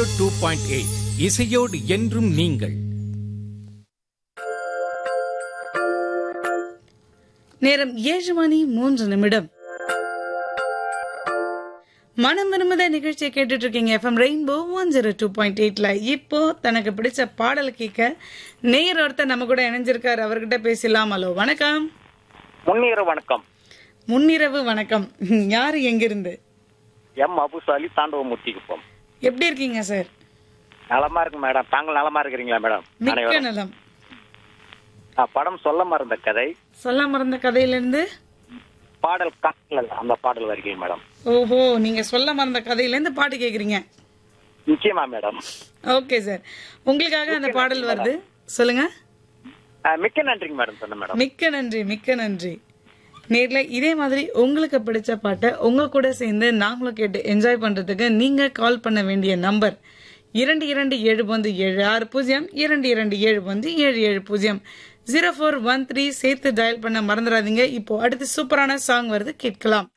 zero two point eight இசையோடு என்றும் நீங்கள் நேரம் ஏழு மணி மூன்று நிமிடம் மனம் விரும்புத நிகழ்ச்சியை கேட்டுட்டு இருக்கீங்க FM rainbow one zero two point எயிட்ல இப்போ தனக்கு பிடிச்ச பாடல் கேட்க நேயர் ஒருத்தர் நம்ம கூட இணைஞ்சிருக்காரு அவர்கிட்ட பேசலாம் ஹலோ வணக்கம் முன்னீர வணக்கம் முன்னிரவு வணக்கம் யாரு எங்கிருந்து எம் அபுசாலி தாண்டவமூர்த்திக்குப்பம் எப்படி இருக்கீங்க சார் நலமா இருக்கு மேடம் தாங்கள் நலமா இருக்கிறீங்களா மேடம் மிக்க அனைவரும் நலம் ஆ, படம் சொல்ல மறந்த கதை சொல்ல மறந்த கதையிலிருந்து பாடல் காட்டல அந்த பாடல் வருகிறேன் மேடம் ஓஹோ நீங்க சொல்ல மறந்த கதையிலேருந்து பாட்டு கேக்குறீங்க நிச்சயமா மேடம் ஓகே சார் உங்களுக்காக அந்த பாடல் வருது சொல்லுங்க ஆ, மிக்க நன்றிங்க மேடம் சொன்ன மேடம் மிக்க நன்றி மிக்க நன்றி நேர்ல இதே மாதிரி உங்களுக்கு பிடிச்ச பாட்டை உங்க கூட சேர்ந்து நாங்களும் கேட்டு என்ஜாய் பண்றதுக்கு நீங்க கால் பண்ண வேண்டிய நம்பர் இரண்டு இரண்டு ஏழு வந்து ஏழு ஆறு பூஜ்ஜியம் இரண்டு இரண்டு ஏழு வந்து ஏழு ஏழு பூஜ்ஜியம் ஜீரோ ஃபோர் ஒன் த்ரீ சேர்த்து டயல் பண்ண மறந்துடாதீங்க இப்போ அடுத்து சூப்பரான சாங் வருது கேட்கலாம்